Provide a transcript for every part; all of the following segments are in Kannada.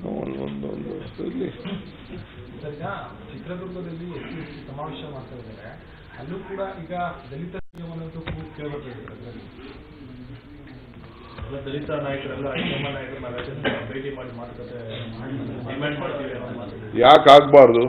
ಒಂದು ಒಂದು ಒಂದು ಇರಲಿ ಸರ್ ಈಗ ಚಿತ್ರದುರ್ಗದಲ್ಲಿ ಎಸ್ ಸಿ ಎಸ್ ಟಿ ಸಮಾವೇಶ ಮಾಡ್ತಾ ಇದ್ದಾರೆ ಅಲ್ಲೂ ಕೂಡ ಈಗ ದಲಿತ ಅನ್ನೋದು ಕೂಗು ಕೇಳಬೇಕಾಗಿದೆ ಅದರಲ್ಲಿ ಎಲ್ಲ ದಲಿತ ನಾಯಕರೆಲ್ಲ ಹೈಕಮಾಂಡ್ ನಾಯಕರು ನಾವೆಲ್ಲ ಭೇಟಿ ಮಾಡಿ ಮಾತುಕತೆ ಡಿಮ್ಯಾಂಡ್ ಮಾಡ್ತೀವಿ ಅನ್ನೋ ಮಾತು ಯಾಕೆ ಆಗಬಾರ್ದು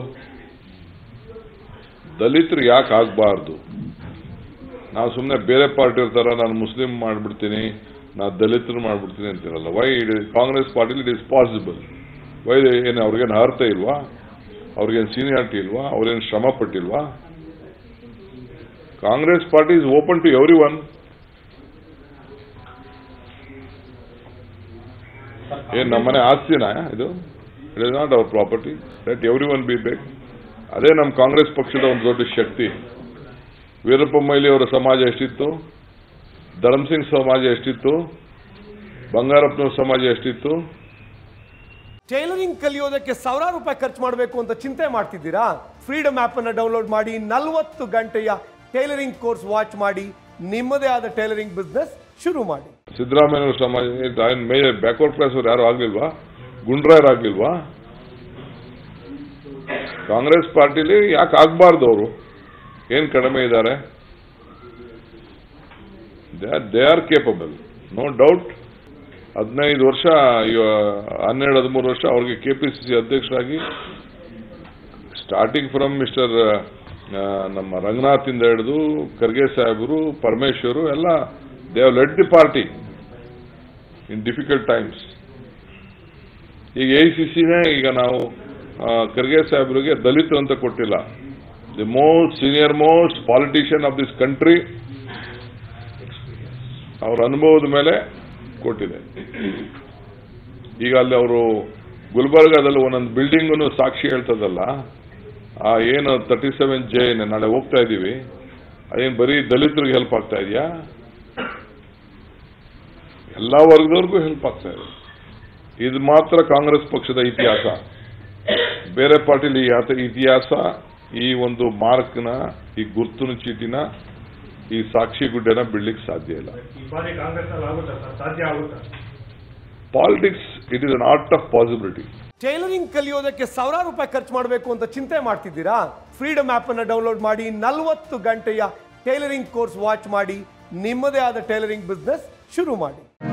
ದಲಿತರು ಯಾಕೆ ಆಗಬಾರ್ದು ನಾವು ಸುಮ್ಮನೆ ಬೇರೆ ಪಾರ್ಟಿ ಇರ್ತಾರ ನಾನು ಮುಸ್ಲಿಂ ಮಾಡಿಬಿಡ್ತೀನಿ ನಾ ದಲಿತರು ಮಾಡಿಬಿಡ್ತೀನಿ ಅಂತಿರಲ್ಲ ವೈ ಇಟ್ ಕಾಂಗ್ರೆಸ್ ಪಾರ್ಟಿಲಿ ಇಟ್ ಇಸ್ ಪಾಸಿಬಲ್ ವೈ ಏನು ಅವ್ರಿಗೇನು ಅರ್ಥ ಇಲ್ವಾ ಅವ್ರಿಗೇನು ಸೀನಿಯಾರಿಟಿ ಇಲ್ವಾ ಅವ್ರೇನು ಶ್ರಮ ಪಟ್ಟಿಲ್ವಾ Congress party is open to everyone ಏನ್ ನಮ್ಮನೆ ಆಸ್ತಿನಾ ಇದು it is not our property let everyone be ಬೇಕ್ ಅದೇ ನಮ್ಮ ಕಾಂಗ್ರೆಸ್ ಪಕ್ಷದ ಒಂದು ದೊಡ್ಡ ಶಕ್ತಿ ವೀರಪ್ಪ ಮೊಯ್ಲಿ ಅವರ ಸಮಾಜ ಎಷ್ಟಿತ್ತು ಧರ್ಮಸಿಂಗ್ ಸಮಾಜ ಎಷ್ಟಿತ್ತು ಬಂಗಾರಪ್ಪನವ್ರ ಸಮಾಜ ಎಷ್ಟಿತ್ತು ಟೈಲರಿಂಗ್ ಕಲಿಯೋದಕ್ಕೆ ಸಾವಿರಾರು ರೂಪಾಯಿ ಖರ್ಚು ಮಾಡಬೇಕು ಅಂತ ಚಿಂತೆ ಮಾಡ್ತಿದ್ದೀರಾ ಫ್ರೀಡಮ್ ಆಪ್ ಅನ್ನ ಡೌನ್ಲೋಡ್ ಮಾಡಿ ನಲವತ್ತು ಗಂಟೆಯ ಟೈಲರಿಂಗ್ ಕೋರ್ಸ್ ವಾಚ್ ಮಾಡಿ ನಿಮ್ಮದೇ ಆದ ಟೈಲರಿಂಗ್ ಬಿಸ್ನೆಸ್ ಶುರು ಮಾಡಿ ಸಿದ್ದರಾಮಯ್ಯನವ್ರ ಸಮಾಜ ಮೇಜರ್ ಬ್ಯಾಕ್ವರ್ಡ್ ಕ್ಲಾಸ್ ಅವ್ರು ಯಾರು ಆಗ್ಲಿಲ್ವಾ ಗುಂಡ್ರಾಯರ್ ಆಗ್ಲಿಲ್ವಾ ಕಾಂಗ್ರೆಸ್ ಪಾರ್ಟಿಲಿ ಯಾಕೆ ಆಗ್ಬಾರ್ದು ಅವರು ಏನ್ ಕಡಿಮೆ ಇದ್ದಾರೆ they are capable no doubt ಹದಿನೈದು ವರ್ಷ ಇವ- ಹನ್ನೆರಡು ಹದಿಮೂರು ವರ್ಷ ಅವ್ರಿಗೆ ಕೆಪಿಸಿಸಿ ಅಧ್ಯಕ್ಷರಾಗಿ ಸ್ಟಾರ್ಟಿಂಗ್ ಫ್ರಮ್ ಮಿಸ್ಟರ್ ನಮ್ಮ ರಂಗನಾಥ್ ಇಂದ ಹಿಡಿದು ಖರ್ಗೆ ಸಾಹೇಬರು ಪರಮೇಶ್ವರು ಎಲ್ಲ they have led the party in difficult times ಈಗ ಎ ಸಿ ಸಿನೇ ಈಗ ನಾವು ಆ, ಖರ್ಗೆ ಸಾಹೇಬರಿಗೆ ದಲಿತರು ಅಂತ ಕೊಟ್ಟಿಲ್ಲ the most senior most politician of this country ಅವರ ಅನುಭವದ ಮೇಲೆ ಕೊಟ್ಟಿದೆ ಈಗ ಅಲ್ಲಿ ಅವರು ಗುಲ್ಬರ್ಗಾದಲ್ಲಿ ಒಂದೊಂದು ಬಿಲ್ಡಿಂಗು ಸಾಕ್ಷಿ ಹೇಳ್ತದಲ್ಲ ಆ ಏನು ತರ್ಟಿ ಸೆವೆನ್ ಜೆ ನಾಳೆ ಹೋಗ್ತಾ ಇದ್ದೀವಿ ಅದೇನು ಬರೀ ದಲಿತರಿಗೆ ಹೆಲ್ಪ್ ಆಗ್ತಾ ಇದೆಯಾ ಎಲ್ಲ ವರ್ಗದವ್ರಿಗೂ ಹೆಲ್ಪ್ ಆಗ್ತಾ ಇದೆ ಇದು ಮಾತ್ರ ಕಾಂಗ್ರೆಸ್ ಪಕ್ಷದ ಇತಿಹಾಸ ಬೇರೆ ಪಾರ್ಟಿಲಿ ಈ ಆತ- ಇತಿಹಾಸ ಈ ಒಂದು ಮಾರ್ಕ್ನ ಈ ಗುರ್ತುನ ಚೀಟಿನ ಈ ಸಾಕ್ಷಿ ಗುಡ್ಡೆನ ಬಿಡ್ಲಿಕ್ಕೆ ಸಾಧ್ಯ ಇಲ್ಲ ಈ ಬಾರಿ ಕಾಂಗ್ರೆಸ್ನಲ್ಲಿ ಆಗುತ್ತಾ ಸರ್ ಸಾಧ್ಯ ಆಗುತ್ತಾ politics it is an art of possibility tailoring ಕಲಿಯೋದಕ್ಕೆ ಸಾವಿರಾರು ರೂಪಾಯಿ ಖರ್ಚು ಮಾಡಬೇಕು ಅಂತ ಚಿಂತೆ ಮಾಡ್ತಿದ್ದೀರಾ ಫ್ರೀಡಮ್ ಆಪ್ ಅನ್ನ ಡೌನ್ಲೋಡ್ ಮಾಡಿ ನಲವತ್ತು ಗಂಟೆಯ ಟೈಲರಿಂಗ್ ಕೋರ್ಸ್ ವಾಚ್ ಮಾಡಿ ನಿಮ್ಮದೇ ಆದ ಟೈಲರಿಂಗ್ ಬಿಸ್ನೆಸ್ ಶುರು ಮಾಡಿ